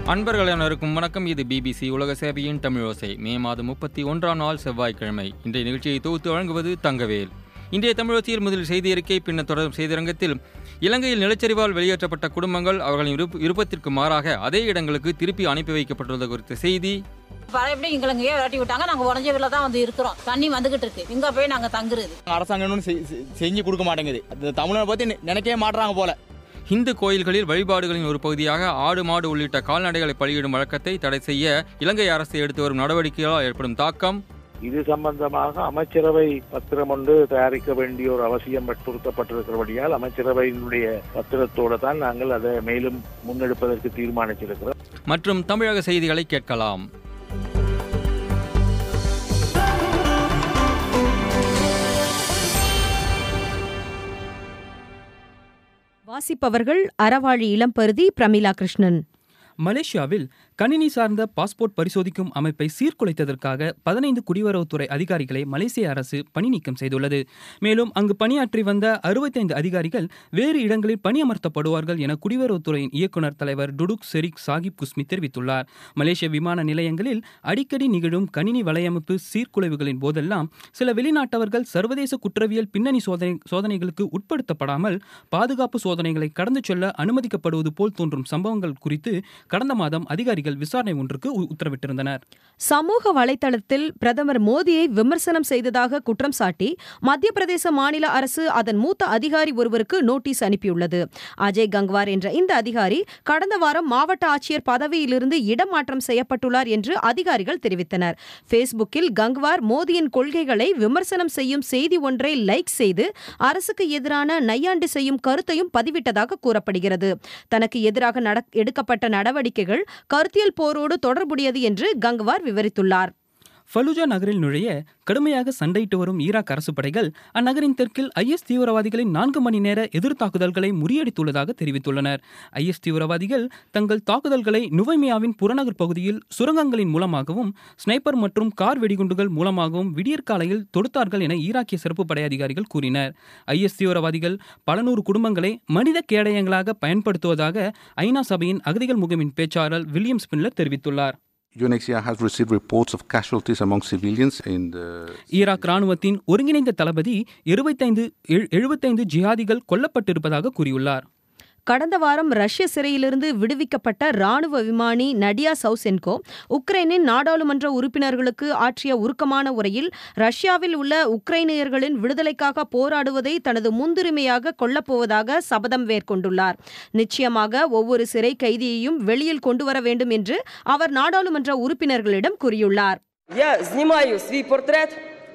அன்பர்கள் அனைவருக்கும் வணக்கம் இது பிபிசி உலக சேவையின் தமிழோசை மே மாதம் முப்பத்தி ஒன்றாம் நாள் செவ்வாய்க்கிழமை இன்றைய நிகழ்ச்சியை தொகுத்து வழங்குவது தங்கவேல் இன்றைய தமிழோசையில் முதல் செய்தி அறிக்கை பின்னர் தொடரும் செய்திரங்கத்தில் இலங்கையில் நிலச்சரிவால் வெளியேற்றப்பட்ட குடும்பங்கள் அவர்களின் விருப்ப- விருப்பத்திற்கு மாறாக அதே இடங்களுக்கு திருப்பி அனுப்பி வைக்கப்பட்டுள்ளது குறித்த செய்தி பழையபடி எங்களை இங்கேயே விரட்டி விட்டாங்க நாங்கள் உடஞ்ச வீட்டில் தான் வந்து இருக்கிறோம் தண்ணி வந்துகிட்டு இருக்கு இங்கே போய் நாங்கள் தங்குறது அரசாங்கம் இன்னும் செய்- செய்- செஞ்சு கொடுக்க மாட்டேங்குது அது தமிழனை பத்தி நி- நினைக்கவே மாட்றாங்க போல இந்து கோயில்களில் வழிபாடுகளின் ஒரு பகுதியாக ஆடு மாடு உள்ளிட்ட கால்நடைகளை பலியிடும் வழக்கத்தை தடை செய்ய இலங்கை அரசு எடுத்து வரும் நடவடிக்கைகளால் ஏற்படும் தாக்கம் இது சம்பந்தமாக அமைச்சரவை பத்திரம் ஒன்று தயாரிக்க வேண்டிய ஒரு அவசியம் வற்புறுத்தப்பட்டிருக்கிறபடியால் அமைச்சரவையினுடைய பத்திரத்தோடு தான் நாங்கள் அதை மேலும் முன்னெடுப்பதற்கு தீர்மானிச்சிருக்கிறோம் மற்றும் தமிழக செய்திகளை கேட்கலாம் வாசிப்பவர்கள் அறவாழி இளம்பருதி பிரமிளா கிருஷ்ணன் மலேசியாவில் கணினி சார்ந்த பாஸ்போர்ட் பரிசோதிக்கும் அமைப்பை சீர்குலைத்ததற்காக பதினைந்து குடிவரவுத்துறை அதிகாரிகளை மலேசிய அரசு பணி நீக்கம் செய்துள்ளது மேலும் அங்கு பணியாற்றி வந்த அறுபத்தைந்து அதிகாரிகள் வேறு இடங்களில் பணியமர்த்தப்படுவார்கள் என குடிவரவுத்துறையின் இயக்குனர் தலைவர் டுடுக் செரிக் சாகிப் குஸ்மி தெரிவித்துள்ளார் மலேசிய விமான நிலையங்களில் அடிக்கடி நிகழும் கணினி வலையமைப்பு சீர்குலைவுகளின் போதெல்லாம் சில வெளிநாட்டவர்கள் சர்வதேச குற்றவியல் பின்னணி சோதனை சோதனைகளுக்கு உட்படுத்தப்படாமல் பாதுகாப்பு சோதனைகளை கடந்து செல்ல அனுமதிக்கப்படுவது போல் தோன்றும் சம்பவங்கள் குறித்து கடந்த மாதம் அதிகாரிகள் விசாரணை ஒன்றுக்கு உ- உத்தரவிட்டிருந்தனர் சமூக வலைதளத்தில் பிரதமர் மோடியை விமர்சனம் செய்ததாக குற்றம் சாட்டி மத்திய பிரதேச மாநில அரசு அதன் மூத்த அதிகாரி ஒருவருக்கு நோட்டீஸ் அனுப்பியுள்ளது அஜய் கங்வார் என்ற இந்த அதிகாரி கடந்த வாரம் மாவட்ட ஆட்சியர் பதவியிலிருந்து இடமாற்றம் செய்யப்பட்டுள்ளார் என்று அதிகாரிகள் தெரிவித்தனர் ஃபேஸ்புக்கில் கங்வார் மோடியின் கொள்கைகளை விமர்சனம் செய்யும் செய்தி ஒன்றை லைக் செய்து அரசுக்கு எதிரான நையாண்டி செய்யும் கருத்தையும் பதிவிட்டதாக கூறப்படுகிறது தனக்கு எதிராக நட- எடுக்கப்பட்ட நடவடிக்கைகள் கருத்தியல் போரோடு தொடர்புடையது என்று கங்வார் விவரித்துள்ளார் ஃபலூஜா நகரில் நுழைய கடுமையாக சண்டையிட்டு வரும் ஈராக் அரசு படைகள் அந்நகரின் தெற்கில் ஐஎஸ் தீவிரவாதிகளின் நான்கு மணி நேர எதிர் தாக்குதல்களை முறியடித்துள்ளதாக தெரிவித்துள்ளனர் ஐஎஸ் தீவிரவாதிகள் தங்கள் தாக்குதல்களை நுவைமியாவின் புறநகர் பகுதியில் சுரங்கங்களின் மூலமாகவும் ஸ்னைப்பர் மற்றும் கார் வெடிகுண்டுகள் மூலமாகவும் விடியற்காலையில் தொடுத்தார்கள் என ஈராக்கிய சிறப்பு படை அதிகாரிகள் கூறினர் ஐஎஸ் தீவிரவாதிகள் பல நூறு குடும்பங்களை மனித கேடயங்களாக பயன்படுத்துவதாக ஐநா சபையின் அகதிகள் முகமின் பேச்சாளர் வில்லியம் ஸ்பின்லர் தெரிவித்துள்ளார் UNHCR has received reports of casualties among civilians in the Iraq ராணுவத்தின் ஒருங்கிணைந்த தளபதி எழுபத்தைந்து எழுபத்தைந்து ஜிஹாதிகள் கொல்லப்பட்டிருப்பதாக கூறியுள்ளார் கடந்த வாரம் ரஷ்ய சிறையிலிருந்து விடுவிக்கப்பட்ட ராணுவ விமானி நடியா சவுசென்கோ உக்ரைனின் நாடாளுமன்ற உறுப்பினர்களுக்கு ஆற்றிய உருக்கமான உரையில் ரஷ்யாவில் உள்ள உக்ரைனியர்களின் விடுதலைக்காக போராடுவதை தனது முன்னுரிமையாக கொள்ளப்போவதாக சபதம் மேற்கொண்டுள்ளார் நிச்சயமாக ஒவ்வொரு சிறை கைதியையும் வெளியில் கொண்டு வர வேண்டும் என்று அவர் நாடாளுமன்ற உறுப்பினர்களிடம் கூறியுள்ளார் Я знімаю свій портрет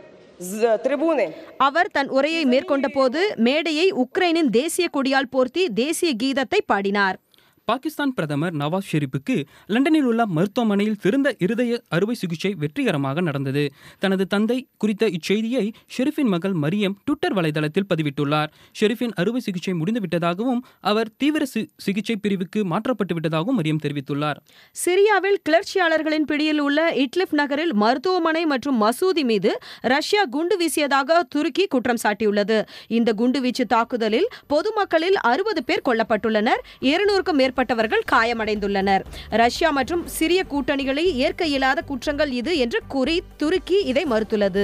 з трибуни. அவர் தன் உரையை மேற்கொண்டபோது மேடையை உக்ரைனின் தேசிய கொடியால் போர்த்தி தேசிய கீதத்தை பாடினார் பாகிஸ்தான் பிரதமர் நவாஸ் ஷெரீப்புக்கு லண்டனில் உள்ள மருத்துவமனையில் சிறந்த இருதய அறுவை சிகிச்சை வெற்றிகரமாக நடந்தது தனது தந்தை குறித்த இச்செய்தியை ஷெரீஃபின் மகள் மரியம் ட்விட்டர் வலைதளத்தில் பதிவிட்டுள்ளார் ஷெரீஃபின் அறுவை சிகிச்சை முடிந்துவிட்டதாகவும் அவர் தீவிர சி- சிகிச்சை பிரிவுக்கு மாற்றப்பட்டு விட்டதாகவும் மரியம் தெரிவித்துள்ளார் சிரியாவில் கிளர்ச்சியாளர்களின் பிடியில் உள்ள இட்லிப் நகரில் மருத்துவமனை மற்றும் மசூதி மீது ரஷ்யா குண்டு வீசியதாக துருக்கி குற்றம் சாட்டியுள்ளது இந்த குண்டுவீச்சு தாக்குதலில் பொதுமக்களில் அறுபது பேர் கொல்லப்பட்டுள்ளனர் இருநூறுக்கும் மேற்பட்டவர்கள் காயமடைந்துள்ளனர் ரஷ்யா மற்றும் சிரிய கூட்டணிகளை ஏற்க இயலாத குற்றங்கள் இது என்று கூறி துருக்கி இதை மறுத்துள்ளது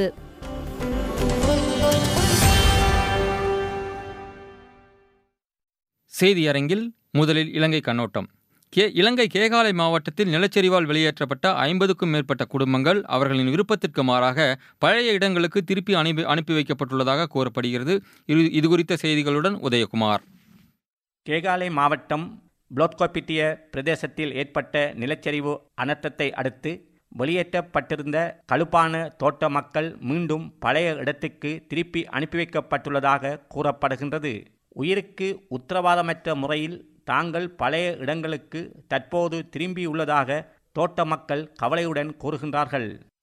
செய்தி அரங்கில் முதலில் இலங்கை கண்ணோட்டம் கே இலங்கை கேகாலை மாவட்டத்தில் நிலச்சரிவால் வெளியேற்றப்பட்ட ஐம்பதுக்கும் மேற்பட்ட குடும்பங்கள் அவர்களின் விருப்பத்திற்கு மாறாக பழைய இடங்களுக்கு திருப்பி அனுப்பி அனுப்பி வைக்கப்பட்டுள்ளதாக கூறப்படுகிறது இது இது குறித்த செய்திகளுடன் உதயகுமார் கேகாலை மாவட்டம் புளோத்கோப்பிட்டிய பிரதேசத்தில் ஏற்பட்ட நிலச்சரிவு அனர்த்தத்தை அடுத்து வெளியேற்றப்பட்டிருந்த கழுப்பான தோட்ட மக்கள் மீண்டும் பழைய இடத்துக்கு திருப்பி அனுப்பி வைக்கப்பட்டுள்ளதாக கூறப்படுகின்றது உயிருக்கு உத்தரவாதமற்ற முறையில் தாங்கள் பழைய இடங்களுக்கு தற்போது திரும்பியுள்ளதாக தோட்ட மக்கள் கவலையுடன் கூறுகின்றார்கள்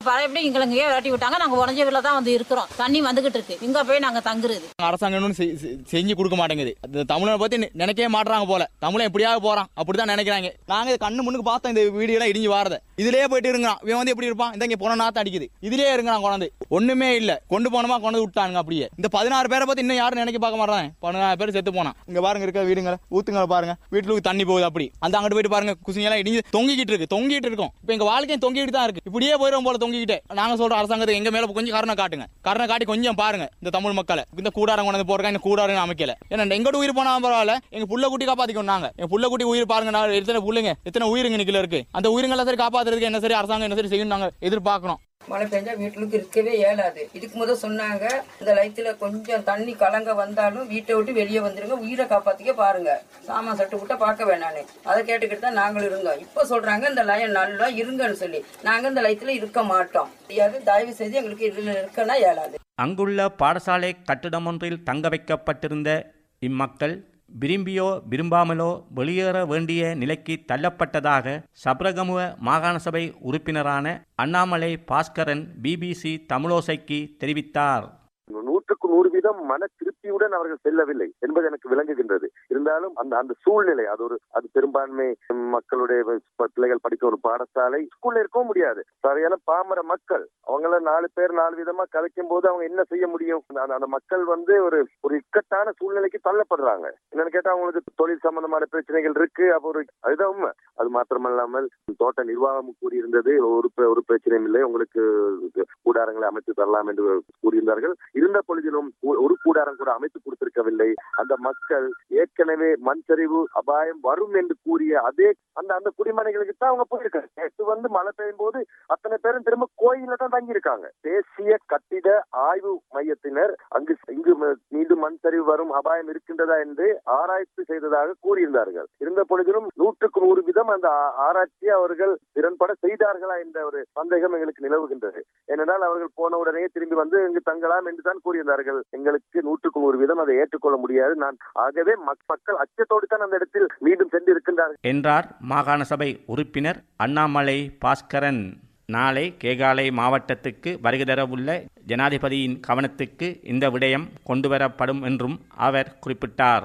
பழையபடி எங்களுங்கயே விரட்டி விட்டாங்க நாங்க உடஞ்ச வீட்டுல தான் வந்து இருக்கிறோம் தண்ணி வந்துகிட்டு இருக்கு இங்க போய் நாங்க தங்குறது அரசாங்கம் இன்னும் செய்- செய்- செஞ்சு கொடுக்க மாட்டேங்குது இந்த தமிழனை பத்தி நி- நினைக்கவே மாட்றாங்க போல தமிழன் எப்படியாவது போறான் அப்படிதான் நினைக்கிறாங்க நாங்க இது கண்ணு முன்னுக்கு பார்த்தோம் இந்த வீடியோ எல்லாம் இடிஞ்சு வாரத இதுலயே போயிட்டு இருங்கிறான் இவன் வந்து எப்படி இருப்பான் இந்த இங்க போன நாத்து அடிக்குது இதுலயே இருங்கிறான் கொண்டாந்து ஒண்ணுமே இல்ல கொண்டு போனோமா கொண்டு விட்டானுங்க அப்படியே இந்த பதினாறு பேரை பத்தி இன்னும் யாரும் நினைக்க பார்க்க மாட்டாங்க பதினாறு பேர் செத்து போனான் இங்க பாருங்க இருக்க வீடுங்களை ஊத்துங்களை பாருங்க வீட்டுக்கு தண்ணி போகுது அப்படி அந்த அங்கிட்டு போயிட்டு பாருங்க குசிங்கெல்லாம் இடிஞ்சு தொங்கிக்கிட்டு இருக்கு தொங்கிட்டு இருக்கும் இப்போ எங்க வாழ்க்கையும் தொங்கிட்டு தான் இருக்கு இப்படியே போயிடும் போல தொங்கிக்கிட்டு நாங்க சொல்ற அரசாங்கத்துக்கு எங்க மேல கொஞ்சம் கருணை காட்டுங்க கருணை காட்டி கொஞ்சம் பாருங்க இந்த தமிழ் மக்களை இந்த கூடாரம் கொண்டு வந்து போறக்கா இந்த கூடாரம் அமைக்கல ஏன்னா எங்கோட உயிர் போனா பரவாயில்ல எங்க புள்ள குட்டி காப்பாத்திக்கணும் நாங்க எங்க புள்ள குட்டி உயிர் பாருங்க நான் எத்தனை புள்ளைங்க எத்தனை உயிருங்க நிக்கல இருக்கு அந்த உயிரிங்களை சரி காப்பாத்துறதுக்கு என்ன சரி அரசாங்கம் என்ன சரி செய்யணும் நாங்க எதிர்பார்க்கணும் மழை பெஞ்சா வீட்டுக்கு இருக்கவே இயலாது இதுக்கு முத சொன்னாங்க இந்த லைத்துல கொஞ்சம் தண்ணி கலங்க வந்தாலும் வீட்டை விட்டு வெளியே வந்துருங்க உயிரை காப்பாத்திக்க பாருங்க சாமான் சட்டு விட்டா பார்க்க வேணான்னு அதை கேட்டுக்கிட்டு தான் நாங்களும் இருந்தோம் இப்போ சொல்றாங்க இந்த லயம் நல்லா இருங்கன்னு சொல்லி நாங்க இந்த லைத்துல இருக்க மாட்டோம் முடியாது தயவு செய்து எங்களுக்கு இதுல இருக்கனா இயலாது அங்குள்ள பாடசாலை கட்டிடமொன்றில் தங்க வைக்கப்பட்டிருந்த இம்மக்கள் விரும்பியோ விரும்பாமலோ வெளியேற வேண்டிய நிலைக்கு தள்ளப்பட்டதாக சப்ரகமுவ மாகாண சபை உறுப்பினரான அண்ணாமலை பாஸ்கரன் பிபிசி தமிழோசைக்கு தெரிவித்தார் நூற்றுக்கு நூறு வீதம் மன திருப்தியுடன் அவர்கள் செல்லவில்லை என்பது எனக்கு விளங்குகின்றது இருந்தாலும் அந்த அந்த சூழ்நிலை அது ஒரு அது பெரும்பான்மை மக்களுடைய ப- பிள்ளைகள் படிக்க ஒரு பாடசாலை ஸ்கூல்ல இருக்கவும் முடியாது சரியான பாமர மக்கள் அவங்கள நாலு பேர் நாலு விதமா கதைக்கும் போது அவங்க என்ன செய்ய முடியும் அந்த- அந்த மக்கள் வந்து ஒரு ஒரு இக்கட்டான சூழ்நிலைக்கு தள்ளப்படுறாங்க என்னன்னு கேட்டா அவங்களுக்கு தொழில் சம்பந்தமான பிரச்சனைகள் இருக்கு அப்ப ஒரு அதுதான் உண்மை அது மாத்திரமல்லாமல் தோட்ட நிர்வாகம் கூறியிருந்தது ஒரு பிர- ஒரு பிரச்சனையும் இல்லை உங்களுக்கு கூடாரங்களை அமைத்து தரலாம் என்று கூறியிருந்தார்கள் இருந்த பொழுதிலும் ஒ- ஒரு கூடாரம் கூட அமைத்து கொடுத்திருக்கவில்லை அந்த மக்கள் ஏற்கனவே மண் சரிவு அபாயம் வரும் என்று கூறிய அதே அந்த அந்த குடிமனைகளுக்கு தான் அவங்க போயிருக்காங்க நேற்று வந்து மழை பெய்யும் போது அத்தனை பேரும் திரும்ப கோயில தான் தங்கி இருக்காங்க தேசிய கட்டிட ஆய்வு மையத்தினர் அங்கு இங்கு ம- மீண்டும் மண் சரிவு வரும் அபாயம் இருக்கின்றதா என்று ஆராய்ச்சி செய்ததாக கூறியிருந்தார்கள் இருந்த பொழுதிலும் நூற்றுக்கு நூறு வீதம் அந்த ஆ- ஆராய்ச்சியை அவர்கள் திறன்பட செய்தார்களா என்ற ஒரு சந்தேகம் எங்களுக்கு நிலவுகின்றது ஏனென்றால் அவர்கள் போன உடனே திரும்பி வந்து இங்கு தங்கலாம் என்று தான் கூறியிருந்தார்கள் எங்களுக்கு நூற்றுக்கு நூறு வீதம் அதை ஏற்றுக்கொள்ள முடியாது நான் ஆகவே மக்- மக்கள் அச்சத்தோடு தான் அந்த இடத்தில் மீண்டும் சென்று இருக்கின்றார்கள் என்றார் மாகாண சபை உறுப்பினர் அண்ணாமலை பாஸ்கரன் நாளை கேகாலை மாவட்டத்துக்கு வருகை தரவுள்ள ஜனாதிபதியின் கவனத்துக்கு இந்த விடயம் கொண்டுவரப்படும் என்றும் அவர் குறிப்பிட்டார்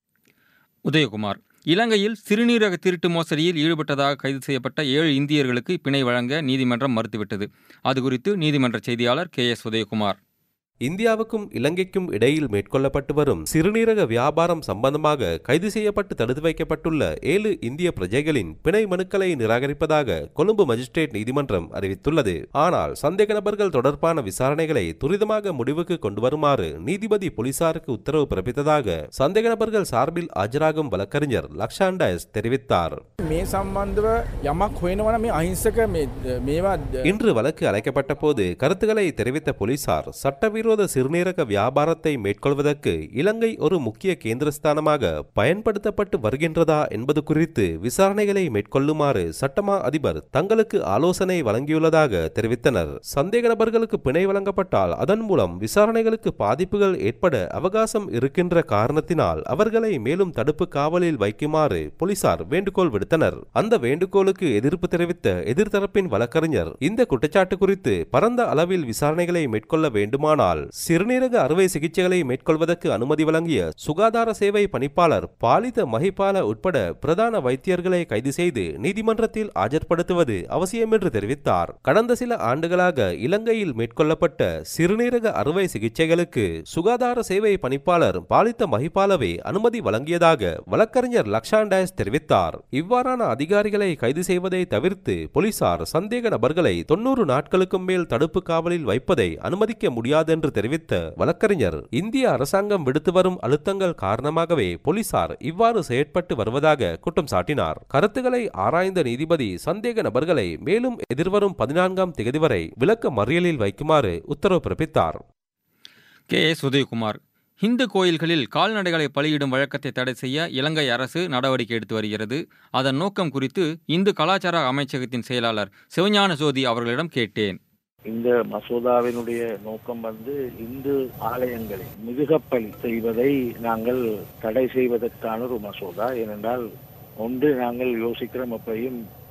உதயகுமார் இலங்கையில் சிறுநீரக திருட்டு மோசடியில் ஈடுபட்டதாக கைது செய்யப்பட்ட ஏழு இந்தியர்களுக்கு பிணை வழங்க நீதிமன்றம் மறுத்துவிட்டது அது குறித்து நீதிமன்ற செய்தியாளர் கே எஸ் உதயகுமார் இந்தியாவுக்கும் இலங்கைக்கும் இடையில் மேற்கொள்ளப்பட்டு வரும் சிறுநீரக வியாபாரம் சம்பந்தமாக கைது செய்யப்பட்டு தடுத்து வைக்கப்பட்டுள்ள ஏழு இந்திய பிரஜைகளின் பிணை மனுக்களை நிராகரிப்பதாக கொழும்பு மஜிஸ்ட்ரேட் நீதிமன்றம் அறிவித்துள்ளது ஆனால் சந்தேக நபர்கள் தொடர்பான விசாரணைகளை துரிதமாக முடிவுக்கு கொண்டு வருமாறு நீதிபதி போலீசாருக்கு உத்தரவு பிறப்பித்ததாக சந்தேக நபர்கள் சார்பில் ஆஜராகும் வழக்கறிஞர் லக்ஷான் டயஸ் தெரிவித்தார் මේ සම්බන්ධව යමක් හොයනවන මේ අහිංසක මේ- මේවා இன்று வழக்கு அழைக்கப்பட்ட போது கருத்துக்களை தெரிவித்த போலீசார் சட்டவிரோத சிறுநீரக வியாபாரத்தை மேற்கொள்வதற்கு இலங்கை ஒரு முக்கிய கேந்திரஸ்தானமாக பயன்படுத்தப்பட்டு வருகின்றதா என்பது குறித்து விசாரணைகளை மேற்கொள்ளுமாறு சட்டமா அதிபர் தங்களுக்கு ஆலோசனை வழங்கியுள்ளதாக தெரிவித்தனர் சந்தேக நபர்களுக்கு பிணை வழங்கப்பட்டால் அதன் மூலம் விசாரணைகளுக்கு பாதிப்புகள் ஏற்பட அவகாசம் இருக்கின்ற காரணத்தினால் அவர்களை மேலும் தடுப்பு காவலில் வைக்குமாறு போலீசார் வேண்டுகோள் விடுத்தனர் அந்த வேண்டுகோளுக்கு எதிர்ப்பு தெரிவித்த எதிர்த்தரப்பின் வழக்கறிஞர் இந்த குற்றச்சாட்டு குறித்து பரந்த அளவில் விசாரணைகளை மேற்கொள்ள வேண்டுமானால் சிறுநீரக அறுவை சிகிச்சைகளை மேற்கொள்வதற்கு அனுமதி வழங்கிய சுகாதார சேவை பணிப்பாளர் பாலித மகிபால உட்பட பிரதான வைத்தியர்களை கைது செய்து நீதிமன்றத்தில் ஆஜர்படுத்துவது அவசியம் என்று தெரிவித்தார் கடந்த சில ஆண்டுகளாக இலங்கையில் மேற்கொள்ளப்பட்ட சிறுநீரக அறுவை சிகிச்சைகளுக்கு சுகாதார சேவை பணிப்பாளர் பாலித்த மகிபாலவே அனுமதி வழங்கியதாக வழக்கறிஞர் லக்ஷான் டயஸ் தெரிவித்தார் இவ்வாறான அதிகாரிகளை கைது செய்வதை தவிர்த்து போலீசார் சந்தேக நபர்களை தொன்னூறு நாட்களுக்கும் மேல் தடுப்பு காவலில் வைப்பதை அனுமதிக்க முடியாது என்று தெரிவித்த வழக்கறிஞர் இந்திய அரசாங்கம் விடுத்து வரும் அழுத்தங்கள் காரணமாகவே போலீசார் இவ்வாறு செயற்பட்டு வருவதாக குற்றம் சாட்டினார் கருத்துக்களை ஆராய்ந்த நீதிபதி சந்தேக நபர்களை மேலும் எதிர்வரும் பதினான்காம் தேதி வரை விளக்க மறியலில் வைக்குமாறு உத்தரவு பிறப்பித்தார் கே எஸ் உதயகுமார் இந்து கோயில்களில் கால்நடைகளை பலியிடும் வழக்கத்தை தடை செய்ய இலங்கை அரசு நடவடிக்கை எடுத்து வருகிறது அதன் நோக்கம் குறித்து இந்து கலாச்சார அமைச்சகத்தின் செயலாளர் சிவஞான ஜோதி அவர்களிடம் கேட்டேன் இந்த மசோதாவினுடைய நோக்கம் வந்து இந்து ஆலயங்களில் மிருகப்பலி செய்வதை நாங்கள் தடை செய்வதற்கான ஒரு மசோதா ஏனென்றால் ஒன்று நாங்கள் யோசிக்கிறோம் எப்பையும்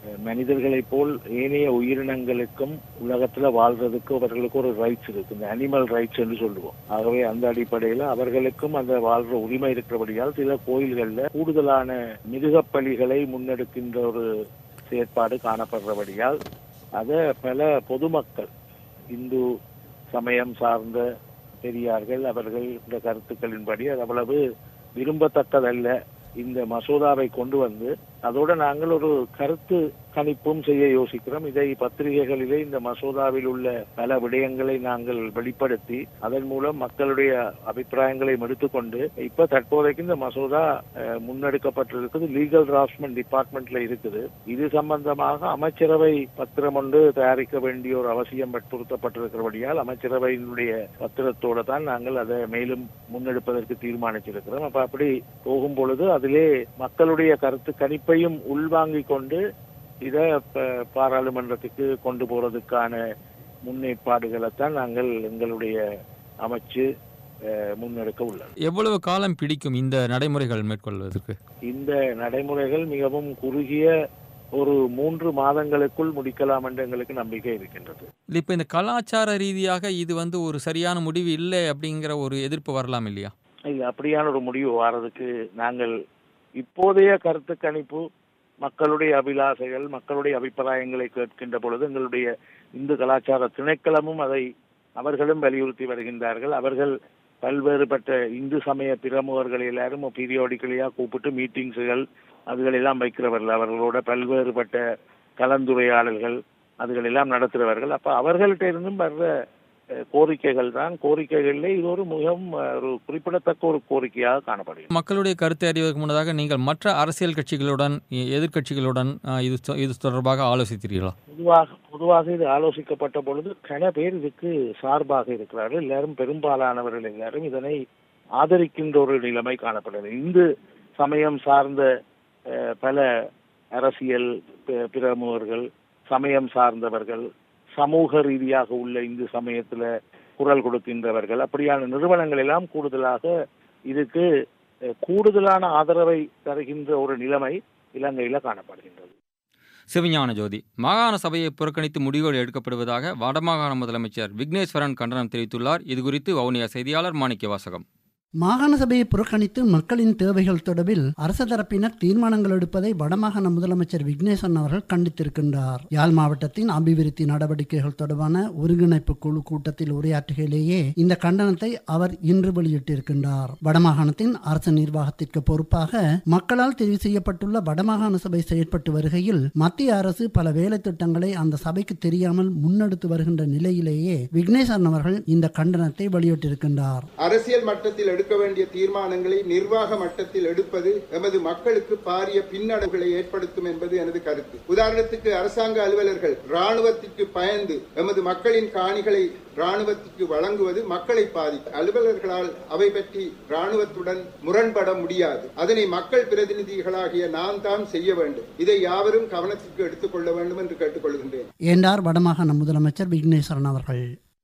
மனிதர்களைப் போல் ஏனைய உயிரினங்களுக்கும் உலகத்துல வாழ்றதுக்கு அவர்களுக்கு ஒரு ரைட்ஸ் இருக்கு இந்த அனிமல் ரைட்ஸ் என்று சொல்லுவோம் ஆகவே அந்த அடிப்படையில் அவர்களுக்கும் அந்த வாழ்ற உரிமை இருக்கிறபடியால் சில கோயில்கள்ல கூடுதலான மிருகப்பலிகளை முன்னெடுக்கின்ற ஒரு செயற்பாடு காணப்படுறபடியால் அதை பல பொதுமக்கள் இந்து சமயம் சார்ந்த பெரியார்கள் அவர்கள் இந்த கருத்துக்களின்படி அது அவ்வளவு விரும்பத்தக்கதல்ல இந்த மசோதாவை கொண்டு வந்து அதோட நாங்கள் ஒரு கருத்து கணிப்பும் செய்ய யோசிக்கிறோம் இதை பத்திரிகைகளிலே இந்த மசோதாவில் உள்ள பல விடயங்களை நாங்கள் வெளிப்படுத்தி அதன் மூலம் மக்களுடைய அபிப்பிராயங்களை எடுத்துக்கொண்டு இப்ப தற்போதைக்கு இந்த மசோதா அஹ், முன்னெடுக்கப்பட்டிருக்குது லீகல் டிராஃப்ட்மெண்ட் டிபார்ட்மெண்ட்ல இருக்குது இது சம்பந்தமாக அமைச்சரவை பத்திரம் ஒன்று தயாரிக்க வேண்டிய ஒரு அவசியம் வற்புறுத்தப்பட்டிருக்கிறபடியால் அமைச்சரவையினுடைய பத்திரத்தோட தான் நாங்கள் அதை மேலும் முன்னெடுப்பதற்கு தீர்மானிச்சிருக்கிறோம் அப்ப அப்படி போகும் பொழுது அதிலே மக்களுடைய கருத்து கணிப்பையும் உள்வாங்கிக் கொண்டு இதை ப- பாராளுமன்றத்துக்கு கொண்டு போறதுக்கான முன்னேற்பாடுகளை தான் நாங்கள் எங்களுடைய அமைச்சு அஹ், முன்னெடுக்க உள்ளது எவ்வளவு காலம் பிடிக்கும் இந்த நடைமுறைகள் மேற்கொள்வதற்கு இந்த நடைமுறைகள் மிகவும் குறுகிய ஒரு மூன்று மாதங்களுக்குள் முடிக்கலாம் என்று எங்களுக்கு நம்பிக்கை இருக்கின்றது இல்லை இப்போ இந்த கலாச்சார ரீதியாக இது வந்து ஒரு சரியான முடிவு இல்லை அப்படிங்கிற ஒரு எதிர்ப்பு வரலாம் இல்லையா இல்ல அப்படியான ஒரு முடிவு வாரதுக்கு நாங்கள் இப்போதைய கருத்து கணிப்பு மக்களுடைய அபிலாசைகள் மக்களுடைய அபிப்பிராயங்களை கேட்கின்ற பொழுது எங்களுடைய இந்து கலாச்சார திணைக்களமும் அதை அவர்களும் வலியுறுத்தி வருகின்றார்கள் அவர்கள் பல்வேறுபட்ட இந்து சமய பிரமுகர்கள் எல்லாரும் பீரியாடிக்கலியா கூப்பிட்டு மீட்டிங்ஸுகள் அதுகள் எல்லாம் வைக்கிறவர்கள் அவர்களோட பல்வேறுபட்ட கலந்துரையாடல்கள் அதுகள் எல்லாம் நடத்துகிறவர்கள் அப்ப அவர்கள்ட்ட இருந்தும் வர்ற அஹ், கோரிக்கைகள் தான் கோரிக்கைகளிலே இது ஒரு மிகவும் அஹ், ஒரு குறிப்பிடத்தக்க ஒரு கோரிக்கையாக காணப்படுகிறது மக்களுடைய கருத்தை அறிவதற்கு முன்னதாக நீங்கள் மற்ற அரசியல் கட்சிகளுடன் எ- எதிர்க்கட்சிகளுடன் ஆ, இது சொ- இது தொடர்பாக ஆலோசித்தீர்களா பொதுவாக பொதுவாக இது ஆலோசிக்கப்பட்ட பொழுது கன பேர் இதுக்கு சார்பாக இருக்கிறார்கள் எல்லாரும் பெரும்பாலானவர்கள் எல்லாரும் இதனை ஆதரிக்கின்ற ஒரு நிலைமை காணப்படுகிறது இந்து சமயம் சார்ந்த அஹ், பல அரசியல் பி- பிரமுகர்கள் சமயம் சார்ந்தவர்கள் சமூக ரீதியாக உள்ள இந்து சமயத்துல குரல் கொடுக்கின்றவர்கள் அப்படியான நிறுவனங்கள் எல்லாம் கூடுதலாக இதுக்கு அஹ், கூடுதலான ஆதரவை தருகின்ற ஒரு நிலைமை இலங்கையில காணப்படுகின்றது சிவஞான ஜோதி மாகாண சபையை புறக்கணித்து முடிவுகள் எடுக்கப்படுவதாக வடமாகாண முதலமைச்சர் விக்னேஸ்வரன் கண்டனம் தெரிவித்துள்ளார் இதுகுறித்து வவுனியா செய்தியாளர் மாணிக்க வாசகம் மாகாண சபையை புறக்கணித்து மக்களின் தேவைகள் தொடர்பில் அரச தரப்பினர் தீர்மானங்கள் எடுப்பதை வடமாகாண முதலமைச்சர் விக்னேசன் அவர்கள் கண்டித்திருக்கின்றார் யாழ் மாவட்டத்தின் அபிவிருத்தி நடவடிக்கைகள் தொடர்பான ஒருங்கிணைப்பு குழு கூட்டத்தில் உரையாற்றுகையிலேயே இந்த கண்டனத்தை அவர் இன்று வெளியிட்டிருக்கின்றார் வடமாகாணத்தின் அரசு நிர்வாகத்திற்கு பொறுப்பாக மக்களால் தெரிவு செய்யப்பட்டுள்ள வடமாகாண சபை செயற்பட்டு வருகையில் மத்திய அரசு பல வேலை திட்டங்களை அந்த சபைக்கு தெரியாமல் முன்னெடுத்து வருகின்ற நிலையிலேயே விக்னேசன் அவர்கள் இந்த கண்டனத்தை வெளியிட்டிருக்கின்றார் அரசியல் மட்டத்தில் எடுக்க வேண்டிய தீர்மானங்களை நிர்வாக மட்டத்தில் எடுப்பது எமது மக்களுக்கு பாரிய பின்னடைவுகளை ஏற்படுத்தும் என்பது எனது கருத்து உதாரணத்துக்கு அரசாங்க அலுவலர்கள் ராணுவத்திற்கு பயந்து எமது மக்களின் காணிகளை ராணுவத்திற்கு வழங்குவது மக்களை பாதிக்கும் அலுவலர்களால் அவை பற்றி ராணுவத்துடன் முரண்பட முடியாது அதனை மக்கள் பிரதிநிதிகளாகிய நான் தான் செய்ய வேண்டும் இதை யாவரும் கவனத்திற்கு எடுத்துக்கொள்ள வேண்டும் என்று கேட்டுக்கொள்கின்றேன் என்றார் வடமாகாண முதலமைச்சர் விக்னேஸ்வரன் அவர்கள்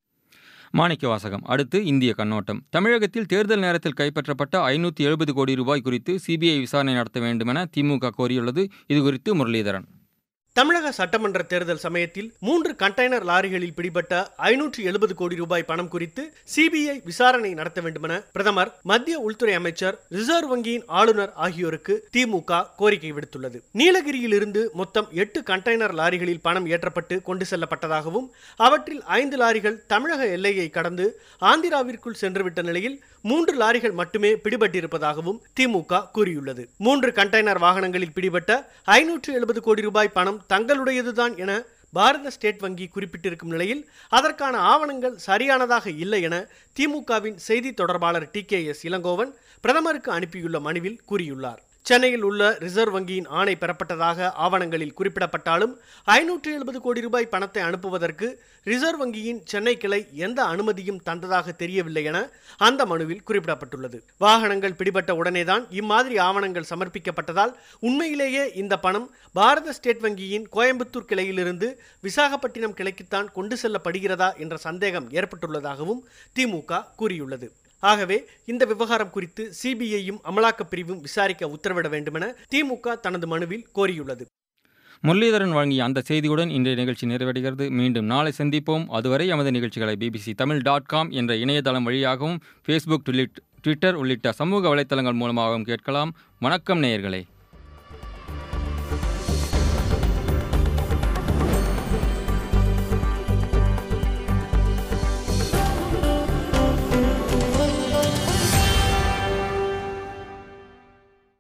மாணிக்க வாசகம் அடுத்து இந்திய கண்ணோட்டம் தமிழகத்தில் தேர்தல் நேரத்தில் கைப்பற்றப்பட்ட ஐநூற்றி எழுபது கோடி ரூபாய் குறித்து சிபிஐ விசாரணை நடத்த வேண்டுமென திமுக கோரியுள்ளது இது குறித்து முரளிதரன் தமிழக சட்டமன்ற தேர்தல் சமயத்தில் மூன்று கண்டெய்னர் லாரிகளில் பிடிபட்ட ஐநூற்று எழுபது கோடி ரூபாய் பணம் குறித்து சிபிஐ விசாரணை நடத்த வேண்டுமென பிரதமர் மத்திய உள்துறை அமைச்சர் ரிசர்வ் வங்கியின் ஆளுநர் ஆகியோருக்கு திமுக கோரிக்கை விடுத்துள்ளது நீலகிரியில் இருந்து மொத்தம் எட்டு கண்டெய்னர் லாரிகளில் பணம் ஏற்றப்பட்டு கொண்டு செல்லப்பட்டதாகவும் அவற்றில் ஐந்து லாரிகள் தமிழக எல்லையை கடந்து ஆந்திராவிற்குள் சென்றுவிட்ட நிலையில் மூன்று லாரிகள் மட்டுமே பிடிபட்டிருப்பதாகவும் திமுக கூறியுள்ளது மூன்று கண்டெய்னர் வாகனங்களில் பிடிபட்ட ஐநூற்று எழுபது கோடி ரூபாய் பணம் தங்களுடையதுதான் என பாரத ஸ்டேட் வங்கி குறிப்பிட்டிருக்கும் நிலையில் அதற்கான ஆவணங்கள் சரியானதாக இல்லை என திமுகவின் செய்தி தொடர்பாளர் டி கே எஸ் இளங்கோவன் பிரதமருக்கு அனுப்பியுள்ள மனுவில் கூறியுள்ளார் சென்னையில் உள்ள ரிசர்வ் வங்கியின் ஆணை பெறப்பட்டதாக ஆவணங்களில் குறிப்பிடப்பட்டாலும் ஐநூற்று எழுபது கோடி ரூபாய் பணத்தை அனுப்புவதற்கு ரிசர்வ் வங்கியின் சென்னை கிளை எந்த அனுமதியும் தந்ததாக தெரியவில்லை என அந்த மனுவில் குறிப்பிடப்பட்டுள்ளது வாகனங்கள் பிடிபட்ட உடனேதான் இம்மாதிரி ஆவணங்கள் சமர்ப்பிக்கப்பட்டதால் உண்மையிலேயே இந்த பணம் பாரத ஸ்டேட் வங்கியின் கோயம்புத்தூர் கிளையிலிருந்து விசாகப்பட்டினம் கிளைக்குத்தான் கொண்டு செல்லப்படுகிறதா என்ற சந்தேகம் ஏற்பட்டுள்ளதாகவும் திமுக கூறியுள்ளது ஆகவே இந்த விவகாரம் குறித்து சிபிஐயும் அமலாக்கப் பிரிவும் விசாரிக்க உத்தரவிட வேண்டுமென திமுக தனது மனுவில் கோரியுள்ளது முரளிதரன் வழங்கிய அந்த செய்தியுடன் இன்றைய நிகழ்ச்சி நிறைவடைகிறது மீண்டும் நாளை சந்திப்போம் அதுவரை எமது நிகழ்ச்சிகளை பிபிசி தமிழ் டாட் காம் என்ற இணையதளம் வழியாகவும் ஃபேஸ்புக் ட்விட்டர் உள்ளிட்ட சமூக வலைத்தளங்கள் மூலமாகவும் கேட்கலாம் வணக்கம் நேயர்களே